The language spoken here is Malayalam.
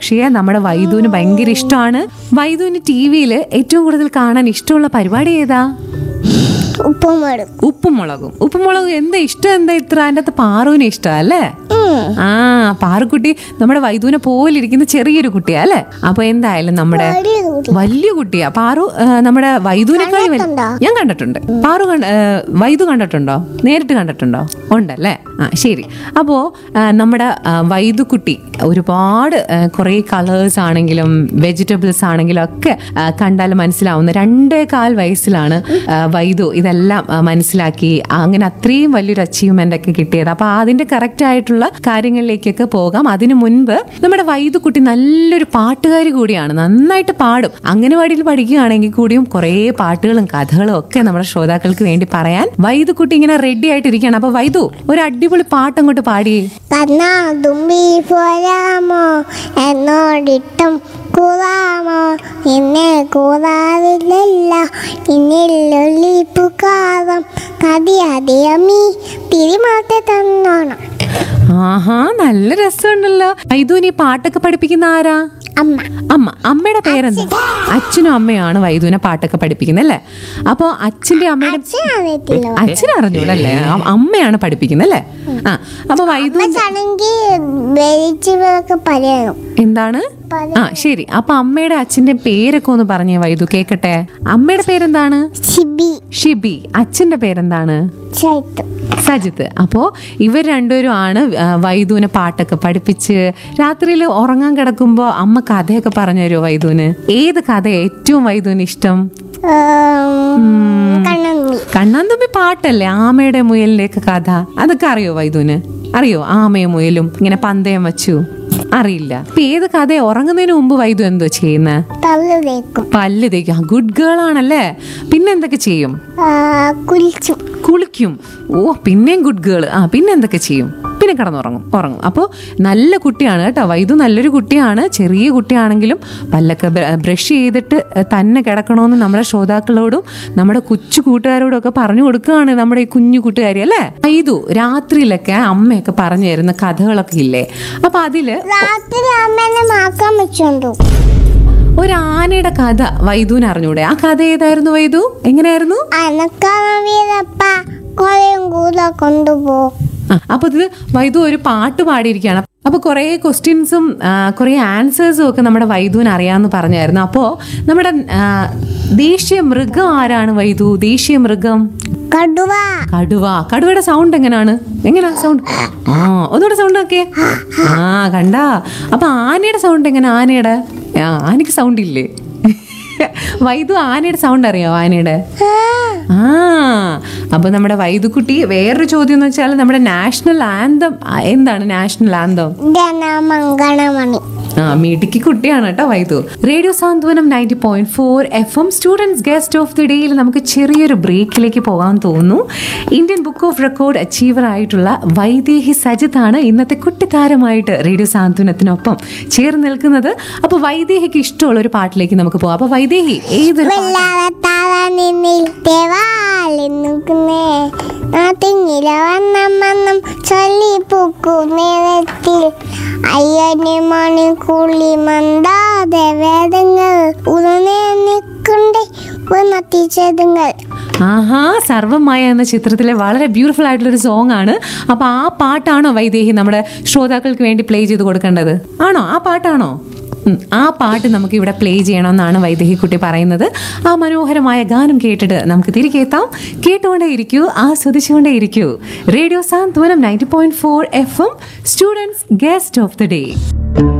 പക്ഷിയെ നമ്മുടെ വൈദുവിന് ഭയങ്കര ഇഷ്ടമാണ് വൈദുവിന് ടി വിയിൽ ഏറ്റവും കൂടുതൽ കാണാൻ ഇഷ്ടമുള്ള പരിപാടി ഏതാ ഉപ്പും എടുക്കും ഉപ്പും മുളകും ഉപ്പും മുളകും എന്താ ഇഷ്ടം എന്താ ഇത്ര അതിൻ്റെ അകത്ത് പാറുവിന് ഇഷ്ടം അല്ലേ ആ പാറുക്കുട്ടി നമ്മുടെ വൈദുവിനെ പോലെ ഇരിക്കുന്ന ചെറിയൊരു കുട്ടിയാ അല്ലേ അപ്പൊ എന്തായാലും നമ്മുടെ വലിയ കുട്ടി. വലിയ കുട്ടിയാ പാറു ആ, നമ്മുടെ വൈദുവിനേക്കാൾ വലു- കണ്ടിട്ടുണ്ടോ? ഞാൻ കണ്ടിട്ടുണ്ട് പാറു കണ്ട ആ, വൈദു കണ്ടിട്ടുണ്ടോ നേരിട്ട് കണ്ടിട്ടുണ്ടോ ഉണ്ടല്ലേ ആ ശരി അപ്പോ ആ, നമ്മുടെ ആ, വൈദുക്കുട്ടി ഒരുപാട് ആ, കുറേ കളേഴ്സ് ആണെങ്കിലും വെജിറ്റബിൾസ് ആണെങ്കിലും ഒക്കെ ആ, കണ്ടാൽ മനസ്സിലാവുന്ന രണ്ടേ കാൽ വയസ്സിലാണ് ആ, വൈദു ഇതെല്ലാം ആ, മനസ്സിലാക്കി അങ്ങനെ അത്രയും വലിയൊരു അച്ചീവ്മെന്റ് ഒക്കെ കിട്ടിയത് അപ്പൊ അതിന്റെ കറക്റ്റ് ആയിട്ടുള്ള കാര്യങ്ങളിലേക്കൊക്കെ പോകാം അതിനു മുൻപ് നമ്മുടെ വൈദുക്കുട്ടി നല്ലൊരു പാട്ടുകാരി കൂടിയാണ് നന്നായിട്ട് പാടും അംഗനവാടിയിൽ പഠിക്കുകയാണെങ്കിൽ കൂടിയും കുറേ പാട്ടുകളും കഥകളും ഒക്കെ നമ്മുടെ ശ്രോതാക്കൾക്ക് വേണ്ടി പറയാൻ വൈദുക്കുട്ടി ഇങ്ങനെ റെഡി ആയിട്ടിരിക്കുകയാണ് അപ്പൊ വൈദു ഒരു അടിപൊളി പാട്ട് അങ്ങോട്ട് പാടിയേ കണ്ണാ തുമ്പി പോരാമോ എന്നോടിട്ടും കൂറാമോ എന്നെ കൂറാറില്ലല്ല ഇന്നില്ലൊല്ലിപ്പുകാരം കതിയതിയമീ തിരിമാറ്റി തന്നോണം ആഹാ നല്ല രസമുണ്ടല്ലോ വൈദുവിന് ഈ പാട്ടൊക്കെ പഠിപ്പിക്കുന്ന ആരാ അമ്മ അമ്മ അമ്മയുടെ പേരെന്താ അച്ഛനും അമ്മയാണ് വൈദുവിനെ പാട്ടൊക്കെ പഠിപ്പിക്കുന്നത് അല്ലേ അപ്പോ അച്ഛന്റെ അമ്മയുടെ അച്ഛനറിയത്തില്ല അച്ഛൻ അറിഞ്ഞൂടല്ലേ അ- അമ്മയാണ് പഠിപ്പിക്കുന്നത് അല്ലേ ആ അപ്പൊ വൈദു അമ്മച്ചാണെങ്കിൽ വെളിച്ചൊക്കെ പറയണം എന്താണ് ആ ശരി അപ്പൊ അമ്മയുടെ അച്ഛന്റെ പേരൊക്കെ ഒന്ന് പറഞ്ഞേ വൈദു കേക്കട്ടെ അമ്മയുടെ പേരെന്താണ് സിബി ഷിബി അച്ഛന്റെ പേരെന്താണ് ചൈത്തു സജിത്ത് അപ്പോ ഇവർ രണ്ടുപേരും ആണ് ആ, വൈദുവിനെ പാട്ടൊക്കെ പഠിപ്പിച്ച് രാത്രിയിൽ ഉറങ്ങാൻ കിടക്കുമ്പോ അമ്മ കഥയൊക്കെ പറഞ്ഞു തരുമോ വൈദുവിന് ഏത് കഥ ഏറ്റവും വൈദുവിന് ഇഷ്ടം കണ്ണമ്മി കണ്ണാൻ തുമ്പി പാട്ടല്ലേ ആമയുടെ മുയലിന്റെ ഒക്കെ കഥ അതൊക്കെ അറിയോ വൈദുവിന് അറിയോ ആമയും മുയലും ഇങ്ങനെ പന്തയം വച്ചു അറിയില്ല ഇപ്പൊ ഏത് കഥ ഉറങ്ങുന്നതിന് മുമ്പ് വൈദു എന്തോ ചെയ്യുന്ന തള്ളു തേക്കും പല്ല് തേക്കും ഗുഡ് ഗേൾ ആണല്ലേ പിന്നെ എന്തൊക്കെ ചെയ്യും ആ, കുളിച്ചും കുളിക്കും ഓ പിന്നെയും ഗുഡ് ഗേൾ ആ പിന്നെ എന്തൊക്കെ ചെയ്യും പിന്നെ കിടന്നുറങ്ങും ഉറങ്ങും അപ്പോൾ നല്ല കുട്ടിയാണ് കേട്ടോ വൈദു നല്ലൊരു കുട്ടിയാണ് ചെറിയ കുട്ടിയാണെങ്കിലും പല്ലൊക്കെ ബ്രഷ് ചെയ്തിട്ട് തന്നെ കിടക്കണമെന്ന് നമ്മുടെ ശ്രോതാക്കളോടും നമ്മുടെ കൊച്ചു കൂട്ടുകാരോടും ഒക്കെ പറഞ്ഞു കൊടുക്കുകയാണ് നമ്മുടെ ഈ കുഞ്ഞു കൂട്ടുകാരി അല്ലേ വൈദു രാത്രിയിലൊക്കെ അമ്മയൊക്കെ പറഞ്ഞു തരുന്ന കഥകളൊക്കെ ഇല്ലേ അപ്പൊ അതില് രാത്രി അമ്മേനെ മാക്കാൻ വെച്ചോണ്ടു ഒരു ആനയുടെ കഥ വൈദുവിന് അറിഞ്ഞൂടെ ആ കഥ ഏതായിരുന്നു വൈദു എങ്ങനെയായിരുന്നു അനക്കാവീരപ്പ കൊറേയും കൂടെ കൊണ്ടുപോ ആ, അപ്പൊ ഇത് വൈദു ഒരു പാട്ട് പാടിയിരിക്കുകയാണ് അപ്പൊ കുറെ ക്വസ്റ്റ്യൻസും കുറെ ആൻസേഴ്സും ഒക്കെ നമ്മുടെ വൈദുവിന് അറിയാമെന്ന് പറഞ്ഞായിരുന്നു അപ്പോ നമ്മുടെ ആ, ദേശീയ മൃഗം ആരാണ് വൈദു ദേശീയ മൃഗം കടുവ കടുവ കടുവയുടെ സൗണ്ട് എങ്ങനെയാണ് എങ്ങനെയാ സൗണ്ട് ആ ഒന്നുകൂടെ സൗണ്ട് ഒക്കെ ആ കണ്ടാ അപ്പൊ ആനയുടെ സൗണ്ട് എങ്ങനെ ആനയുടെ ആ ആനയ്ക്ക് സൗണ്ട് ഇല്ലേ വൈദു ആനയുടെ സൗണ്ട് അറിയോ ആനയുടെ ആ അപ്പൊ നമ്മുടെ വൈദുക്കുട്ടി വേറൊരു ചോദ്യം എന്ന് വെച്ചാൽ നമ്മുടെ നാഷണൽ ആന്തം എന്താണ് നാഷണൽ ആന്തം ജനമംഗണമണി ആ മിടുക്കി കുട്ടിയാണ് കേട്ടോ വൈദു radio Santhwanam ninety point four F M students guest of the ഡേയിൽ നമുക്ക് ചെറിയൊരു ബ്രേക്കിലേക്ക് പോകാൻ തോന്നുന്നു Indian book of record achiever ആയിട്ടുള്ള വൈദേഹി സജിത്താണ് ഇന്നത്തെ കുട്ടിത്താരമായിട്ട് റേഡിയോ സാന്ത്വനത്തിനൊപ്പം ചേർന്ന് നിൽക്കുന്നത് അപ്പൊ വൈദേഹിക്ക് ഇഷ്ടമുള്ള ഒരു പാട്ടിലേക്ക് നമുക്ക് പോകാം അപ്പൊ വൈദേഹി ഏതൊരു പാട്ട് വെള്ളാവത്താവാനിന്നിൽ തേവാളി നിൽക്കുന്നേ നാട്ടിങ്ങില വണ്ണം വണ്ണം ചൊല്ലിപ്പൂക്കും നേരത്തിൽ അയ്യന് മണിക്കുള്ളി മന്ദാതെ വേദങ്ങൾ ഉടനെ നിൽക്കണ്ടേ വന്നെത്തിച്ചതുങ്ങൾ ആഹാ സർവമായ എന്ന ചിത്രത്തിലെ വളരെ ബ്യൂട്ടിഫുൾ ആയിട്ടുള്ള ഒരു സോങ് ആണ് അപ്പൊ ആ പാട്ടാണോ വൈദേഹി നമ്മുടെ ശ്രോതാക്കൾക്ക് വേണ്ടി പ്ലേ ചെയ്ത് കൊടുക്കേണ്ടത് ആണോ ആ പാട്ടാണോ ഉം, ആ പാട്ട് നമുക്ക് ഇവിടെ പ്ലേ ചെയ്യണമെന്നാണ് വൈദേഹി കുട്ടി പറയുന്നത് ആ മനോഹരമായ ഗാനം കേട്ടിട്ട് നമുക്ക് തിരികെ എത്താം കേട്ടുകൊണ്ടേ ഇരിക്കൂ ആസ്വദിച്ചുകൊണ്ടേ ഇരിക്കൂ radio Santhwanam ninety point four F M students guest of the day